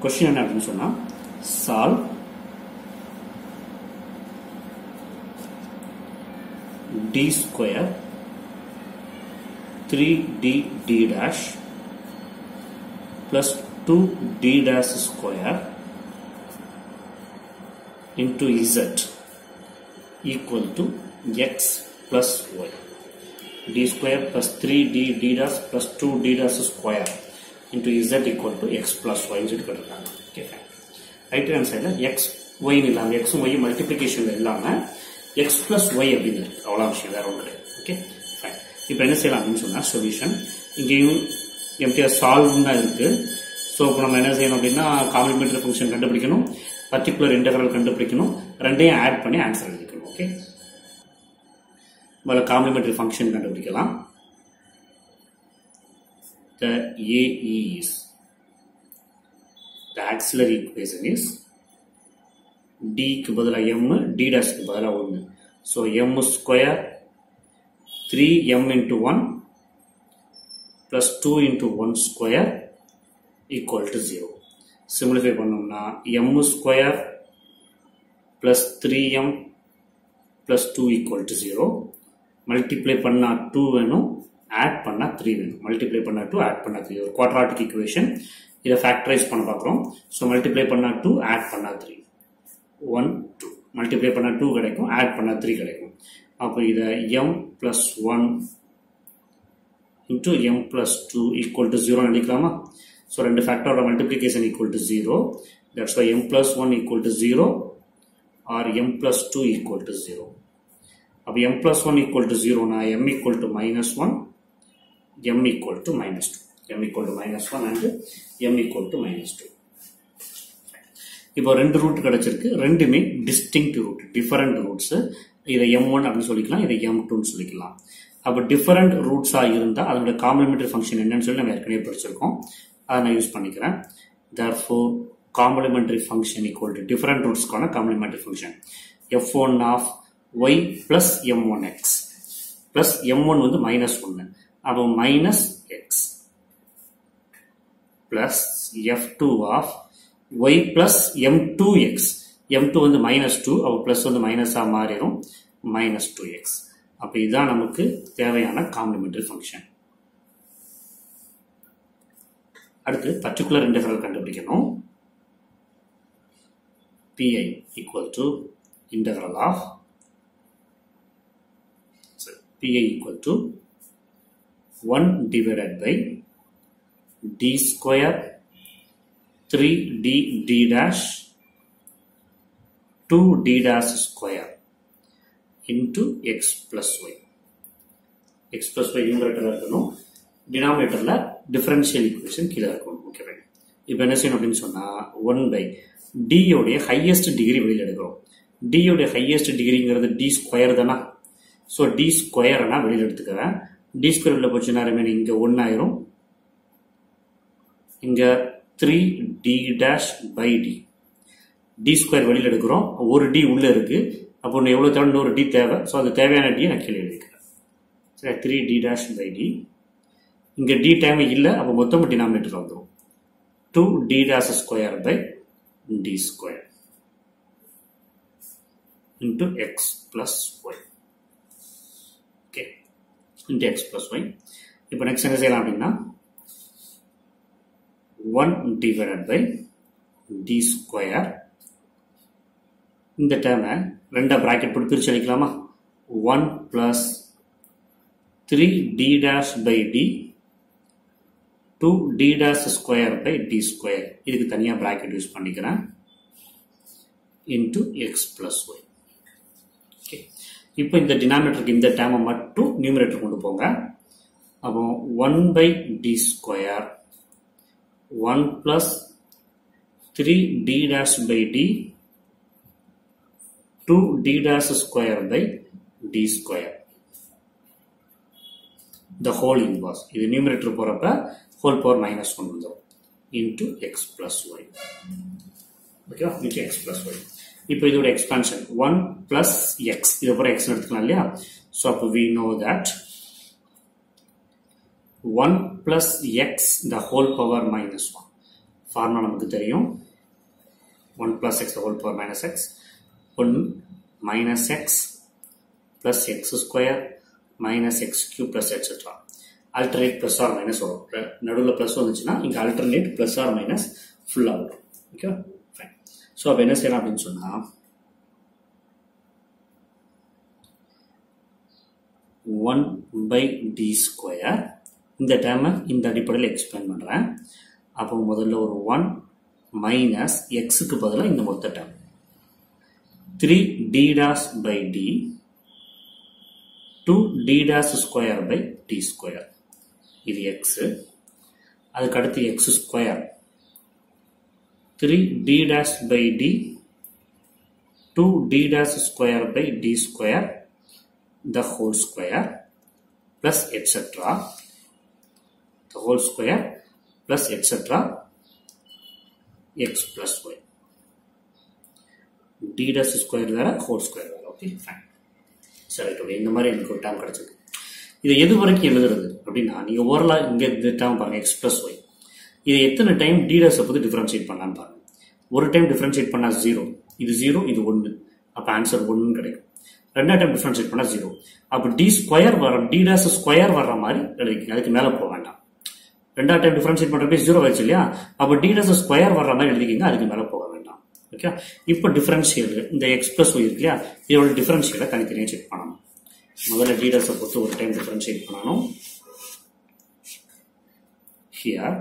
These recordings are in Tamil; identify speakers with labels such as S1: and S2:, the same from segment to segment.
S1: கொஸ்டின் என்ன அப்படின்னு சொன்னா solve D square three D D dash plus 2d dash square into z equal to x plus y d square plus 3d d dash plus 2d dash square into z equal to x plus y ன்னு சொல்லி கொடுத்துருக்காங்க ஓகே ரைட் ஹேண்ட் சைடில் எக்ஸ் ஒய்னு இல்லாமல் எக்ஸும் ஒய்யும் மல்டிப்ளிகேஷன் இல்லாமல் எக்ஸ் பிளஸ் ஒய் அப்படின்னு இருக்கு அவ்வளோ விஷயம் வேற ஒன்றும் கிடையாது ஓகே ஃபைன் இப்போ என்ன செய்யலாம் அப்படின்னு சொன்னால் சொல்யூஷன் இங்கேயும் எம்டிஆர் சால்வ்னு தான் இருக்கு ஸோ இப்போ நம்ம என்ன செய்யணும் அப்படின்னா காம்ப்ளிமெண்டரி ஃபங்க்ஷன் கண்டுபிடிக்கணும் பர்டிகுலர் இன்டகரல் கண்டுபிடிக்கணும் ரெண்டையும் ஆட் பண்ணி ஆன்சர் எழுதிக்கணும் ஓகே முதல்ல காம்ப்ளிமெண்டரி ஃபங்க்ஷன் கண்டுபிடிக்கலாம் the A is the auxiliary equation is D க்கு பதிலா M D dash க்கு பதிலா 1 so M square 3M into 1 plus 2 into 1 square equal to 0 simplify பண்ணோம்னா M square plus 3M plus 2 equal to 0 multiply பண்ணா 2 வேணும் ஆட் பண்ணா 3 வேணும் மல்டிப்ளை பண்ணா 2 ஆட் பண்ணா 3 ஒரு குவாட்ராட்டிக் ஈக்குவேஷன் இதை ஃபேக்டரைஸ் பண்ண பார்க்குறோம் ஸோ மல்டிப்ளை பண்ணா 2 ஆட் பண்ணா 3 ஒன் டூ மல்டிப்ளை பண்ணா 2 கிடைக்கும் ஆட் பண்ணா 3 கிடைக்கும் அப்போ இதை m plus 1 into m plus 2 equal to 0 நினைக்கலாமா ஸோ ரெண்டு ஃபேக்டரோட multiplication equal to zero that's why M plus one equal to zero or M plus two equal to zero அப்போ M plus one equal to ஜீரோனா M equal to minus one M equal to minus two M equal to minus one and M equal to minus two இப்போ ரெண்டு ரூட் கிடைச்சிருக்கு ரெண்டுமே டிஸ்டிங்க்ட் ரூட் டிஃபரண்ட் ரூட்ஸ் இதை எம் ஒன் அப்படின்னு சொல்லிக்கலாம் இதை எம் டூன்னு சொல்லிக்கலாம் அப்போ டிஃபரண்ட் ரூட்ஸாக இருந்தால் அதோட காம்ப்ளிமெண்டரி ஃபங்க்ஷன் என்னன்னு சொல்லி நம்ம ஏற்கனவே படிச்சிருக்கோம் அதை நான் யூஸ் பண்ணிக்கிறேன் therefore complementary function equal to different ரூட்ஸ்க்கான complementary function F one of Y plus M one X plus M one வந்து மைனஸ் ஒன்று அப்போ minus X plus F two of Y plus M two X M two வந்து மைனஸ் டூ அப்போ பிளஸ் வந்து மைனஸாக மாறிடும் மைனஸ் டூ எக்ஸ் அப்போ இதுதான் நமக்கு தேவையான காம்ப்ளிமெண்டரி ஃபங்க்ஷன் அடுத்து பர்டிகுலர் இன்டெகிரல் கண்டுபிடிக்கணும் PI equal to integral of PI equal to one divided by D square three D D dash two D dash square into X plus Y X plus Y numerator இருக்கணும் டினாமினேட்டரில் டிஃபரன்ஷியல் ஈக்குவேஷன் கீழே இருக்கணும் ஓகே இப்போ என்ன செய்யணும் அப்படின்னு சொன்னால் ஒன் பை டியோடைய ஹையஸ்ட் டிகிரி வெளியில் எடுக்கிறோம் டியோடைய ஹையஸ்ட் டிகிரிங்கிறது டி ஸ்கொயர் தானே ஸோ டி ஸ்கொயர்னா வெளியில் எடுத்துக்கிறேன் டி ஸ்கொயர் வெளியில் போச்சுன்னா ரிமைனிங் இங்கே ஒன்று ஆயிரும் இங்கே three D dash by D D square வெளியில் எடுக்கிறோம் ஒரு டி உள்ளே இருக்குது அப்போ ஒன்று எவ்வளோ தேவை இன்னொரு டி தேவை ஸோ அது தேவையான டி நான் கீழே எழுதிக்கிறேன் சரி three D dash by D இங்கே டி டைம் இல்லை அப்போ மொத்தம் டினாமினேட்டர் வந்துடும் two D dash square by D square into X plus Y okay into X plus Y இப்போ நெக்ஸ்ட் என்ன செய்யலாம் அப்படின்னா one divided by D square இந்த டேர்மை ரெண்டா ப்ராக்கெட் போட்டு பிரிச்சு அடிக்கலாமா one plus three D dash by D two D dash square by D square இதுக்கு தனியாக ப்ராக்கெட் யூஸ் பண்ணிக்கிறேன் into X plus Y okay இப்போ இந்த டினாமினேட்டருக்கு இந்த டேமை மட்டும் நியூமினேட்டர் கொண்டு போங்க அப்போ one by D square one plus three D dash by D two D dash square by D square the whole inverse இது நியூமரேட்டர் போறப்ப ஹோல் பவர் மைனஸ் ஒன் வந்துடும் இன்டூ எக்ஸ் பிளஸ் ஒய் ஓகேவா இன்டூ எக்ஸ் பிளஸ் ஒய் இப்போ இதோட எக்ஸ்பான்ஷன் ஒன் பிளஸ் எக்ஸ் இது அப்புறம் எக்ஸ் எடுத்துக்கலாம் இல்லையா ஸோ அப்போ we know that one plus x the whole power minus one formula நமக்கு தெரியும் one plus x whole power minus x one minus x plus x square minus x cube plus etcetera alternate plus or minus வரும் நடுவில் ப்ளஸ் வந்துச்சுன்னா இங்கே ஆல்டர்னேட் ப்ளஸ் ஆர் மைனஸ் ஃபுல்லாக வரும் ஓகே ஃபைன் ஸோ அப்போ என்ன செய்யலாம் அப்படின்னு சொன்னால் ஒன் பை டி ஸ்கொயர் இந்த டேர்மை இந்த அடிப்படையில் எக்ஸ்பிளைன் பண்ணுறேன் அப்போ முதல்ல ஒரு ஒன் மைனஸ் எக்ஸுக்கு பதிலாக இந்த மொத்த term three d dash by D two d dash square by D square இது எக்ஸு அதுக்கு அடுத்து x square three d dash by D two d dash square by D square the whole square plus etc the whole square plus etc x plus y d dash square வேற whole square வேற ஓகே ஃபைன் சரி ஓகே இந்த மாதிரி எனக்கு ஒரு டேர்ம் கிடைச்சிருக்கு இதை எது வரைக்கும் எழுதுறது அப்படின்னா நீங்க ஓரலாக இங்கே இந்த டேர்ம் பாருங்க எக்ஸ் பிளஸ் ஒய் இதை எத்தனை டைம் டீடர்ஸை பற்றி டிஃபரன்ஷியேட் பண்ணலான்னு பாருங்க ஒரு டைம் டிஃபரன்ஷியேட் பண்ணால் ஜீரோ இது ஜீரோ இது ஒன்று அப்போ ஆன்சர் ஒன்றுன்னு கிடைக்கும் ரெண்டாவது டைம் டிஃபரன்ஷியேட் பண்ணால் ஜீரோ அப்போ டி ஸ்கொயர் வர டி டேஸ் ஸ்கொயர் வர்ற மாதிரி எழுதிக்கங்க அதுக்கு மேலே போக வேண்டாம் ரெண்டாவது டைம் டிஃபரன்ஷியேட் பண்ணுறப்ப ஜீரோ வச்சு இல்லையா அப்போ டி டேஸ் ஸ்கொயர் வர்ற மாதிரி எழுதிக்கிங்க அதுக்கு மேலே போக வேண்டாம் ஓகே இப்போ டிஃபரன்ஷியல் இந்த எக்ஸ் பிளஸ் ஒய் இருக்கு இல்லையா இதோட டிஃபரன்ஷியலை தனித்தனியாக செக் பண்ணணும் முதல்ல டி டேஸை பொறுத்து ஒரு டைம் டிஃபரன்ஷியேட் பண்ணணும் here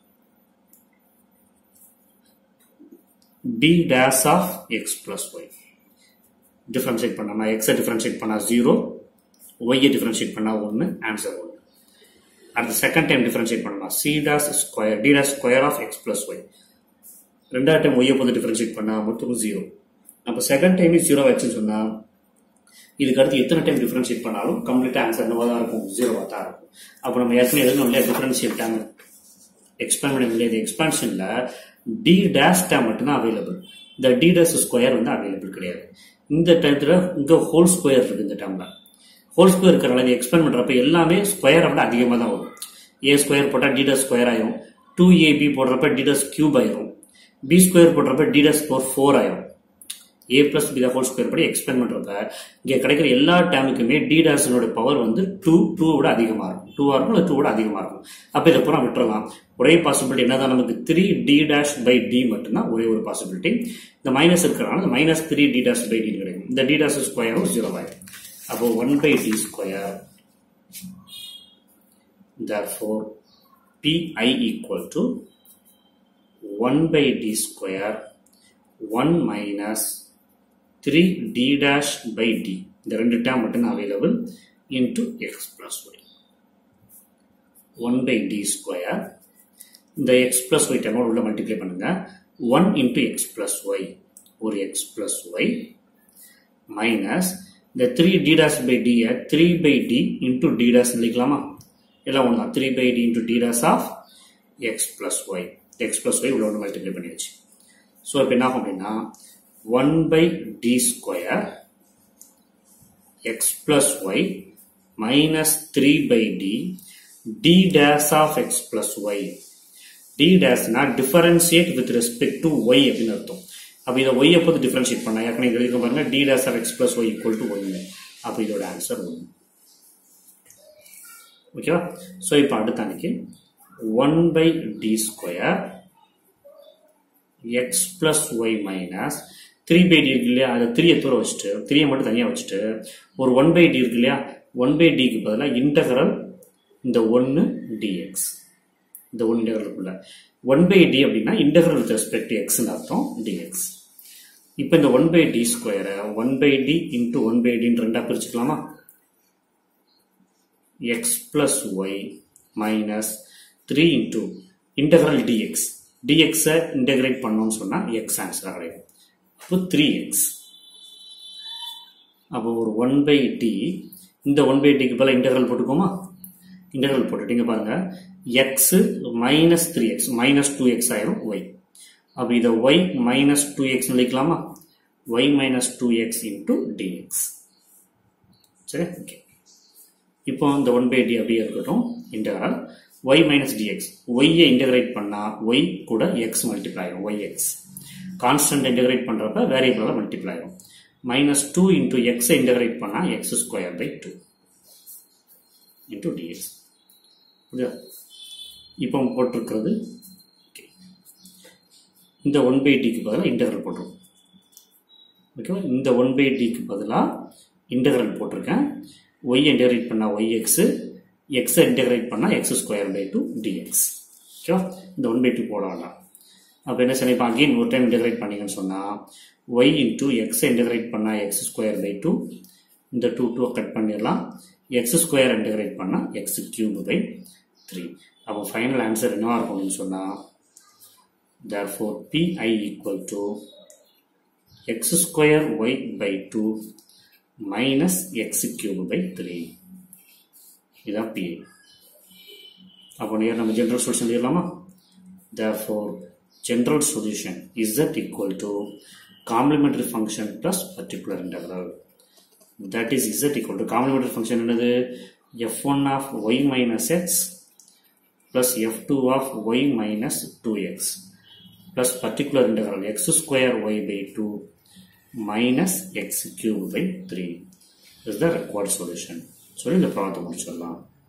S1: d dash of x plus y differentiate பண்ணோம்னா எக்ஸை டிஃபரன்ஷியேட் பண்ணால் ஜீரோ ஒய்யை டிஃபரன்ஷியேட் பண்ணால் ஒன்று ஆன்சர் ஒன்று அடுத்த செகண்ட் டைம் டிஃபரன்ஷியேட் பண்ணலாம் c dash square d dash square of x plus y ரெண்டாவது டைம் ஒய்யை போது டிஃபரன்ஷியேட் பண்ணால் மொத்தம் ஜீரோ அப்போ செகண்ட் டைம் ஜீரோ வச்சுன்னு சொன்னால் இதுக்கு அடுத்து எத்தனை டைம் டிஃபரன்ஷியேட் பண்ணாலும் கம்ப்ளீட்டாக ஆன்சர் என்னவா தான் இருக்கும் ஜீரோவாக தான் இருக்கும் அப்போ நம்ம ஏற்கனவே எழுதணும் இல்லையா டிஃபரன்ஷியேட் டேம் எக்ஸ்பேண்ட் பண்ண இல்லையா இது எக்ஸ்பான்ஷனில் டி டேஷ் டேம் மட்டும்தான் அவைலபிள் இந்த டி டேஷ் ஸ்கொயர் வந்து அவைலபிள் கிடையாது இந்த டைத்துல இங்க ஹோல் ஸ்கொயர் இருக்கு இந்த டேர்ம்ல ஹோல் ஸ்கொயர் இருக்கிறனால இது எக்ஸ்பேண்ட் பண்றப்ப எல்லாமே ஸ்கொயரை விட அதிகமாக தான் வரும் ஏ ஸ்கொயர் போட்டால் டிடஸ் ஸ்கொயர் ஆயிரும் டூ ஏபி போடுறப்ப டிடஸ் கியூப் ஆயிரும் பி ஸ்கொயர் போடுறப்ப டிடஸ் ஃபோர் ஃபோர் ஆயிரும் a plus b whole square படி எக்ஸ்பேண்ட் பண்றப்ப இங்க கிடைக்கிற எல்லா டேமுக்குமே டிடாஸனோட பவர் வந்து டூ டூ விட அதிகமா இருக்கும் டூவா இருக்கும் இல்லை டூ விட அதிகமா இருக்கும் அப்ப இதை பூரா விட்டுறலாம் ஒரே பாசிபிலிட்டி என்னதான் நமக்கு three D dash by d மட்டும்தான் ஒரே ஒரு பாசிபிலிட்டி இந்த மைனஸ் இருக்கிறனால இந்த minus three D dash by d கிடைக்கும் இந்த டி டேஷ் ஸ்கொயரும் ஜீரோ ஆயிடும் அப்போ one by D square therefore pi equal to 1 by d square 1 minus 3 d dash by d இந்த ரெண்டு டேர்ம் மட்டும் available into X plus y one by D square இந்த எக்ஸ் பிளஸ் ஒய் டேர்மோட உள்ள மல்டிப்ளை பண்ணுங்க one into X plus y ஒரு எக்ஸ் பிளஸ் ஒய் மைனஸ் இந்த த்ரீ டி டாஸ் பை டியை three by d into d dash எழுதிக்கலாமா எல்லாம் ஒன்று தான் three by d into d dash of x plus Y X plus y உள்ள ஒன்று மல்டிப்ளை பண்ணியாச்சு ஸோ இப்போ என்ன ஆகும் அப்படின்னா one by D square x plus y minus three by D d dash of x plus y d டேஸ்னா differentiate with respect to y அப்படின்னு அர்த்தம் அப்போ இதை ஒய் எப்போது டிஃபரன்ஷியேட் பண்ணா ஏற்கனவே எழுதிக்க பாருங்க d dash of x plus y equal to ஒன்று அப்போ இதோட ஆன்சர் ஒன்று ஓகேவா ஸோ இப்போ அடுத்த அன்னைக்கு one by D square x plus y minus three by d இருக்கு இல்லையா அதை த்ரீயை தூர வச்சுட்டு த்ரீயை மட்டும் தனியாக வச்சுட்டு ஒரு ஒன் பை டி இருக்கு இல்லையா ஒன் பை டிக்கு பதிலாக இன்டகரல் இந்த ஒன்று டிஎக்ஸ் இந்த ஒன் இன்டகரலுக்குள்ள ஒன் பை டி அப்படின்னா இன்டகரல் வித் ரெஸ்பெக்ட் எக்ஸ்னு அர்த்தம் டிஎக்ஸ் இப்போ இந்த ஒன் பை டி ஸ்கொயரை one by d into one by டின்னு ரெண்டாக பிரிச்சுக்கலாமா x plus y minus three into integral dx டிஎக்ஸை இன்டகிரேட் பண்ணோம்னு சொன்னால் எக்ஸ் ஆன்சர் கிடைக்கும் அப்போ த்ரீ எக்ஸ் அப்போ ஒரு ஒன் பை டி இந்த ஒன் பை டிக்கு பதிலாக இன்டகரல் போட்டுக்கோமா இன்டகரல் போட்டுட்டீங்க பாருங்க x minus three x minus two x ஆயிரும் ஒய் அப்போ இதை ஒய் மைனஸ் டூ எக்ஸ் நினைக்கலாமா y minus two x into dx சரி ஓகே இப்போ இந்த ஒன் பை டி அப்படியே இருக்கட்டும் இன்டகரல் ஒய் மைனஸ் டிஎக்ஸ் ஒய்யை இன்டகிரேட் பண்ணால் ஒய் கூட எக்ஸ் மல்டிப்ளை ஆகும் ஒய் எக்ஸ் கான்ஸ்டன்ட் இன்டகிரேட் பண்ணுறப்ப வேரியபிளாக மல்டிப்ளை ஆகும் மைனஸ் டூ இன்டூ எக்ஸை இன்டகிரேட் பண்ணால் x square by two into dx புரியுதா இப்போ போட்டிருக்கிறது okay. இந்த ஒன் பை டிக்கு பதிலாக இன்டகிரல் போட்டிருக்கோம் ஓகேவா இந்த ஒன் பை டிக்கு பதிலாக இன்டகிரல் போட்டிருக்கேன் ஒய் இன்டகிரேட் பண்ணால் ஒய் எக்ஸு எக்ஸை இன்டகிரேட் பண்ணால் x square by two dx ஓகேவா இந்த ஒன் பை டூ போட வேண்டாம் அப்போ என்ன செய்யணும் இப்போ அகெயின் ஒரு டைம் இன்டகிரேட் பண்ணீங்கன்னு சொன்னால் ஒய் இன்டூ எக்ஸை இன்டகிரேட் பண்ணால் எக்ஸ் ஸ்கொயர் பை டூ இந்த டூ டூ கட் பண்ணிடலாம் எக்ஸ் ஸ்கொயர் இன்டகிரேட் பண்ணால் எக்ஸ் கியூப் பை த்ரீ அப்போ ஃபைனல் ஆன்சர் என்னவா இருக்கும்னு சொன்னால் therefore pi equal to x square y by 2 minus x cube by 3 இதான் pi அப்போ நேர் நம்ம ஜென்ரல் சொல்யூஷன் எழுதலாமா therefore general solution is that equal to complementary function plus particular integral that is z equal to complementary function என்னது f1 of y minus x plus f2 of y minus 2x plus particular integral x square y by 2 minus x cube by 3 is the required solution. சொல்லி இந்த ப்ராப்ளத்தை முடிச்சிடலாம்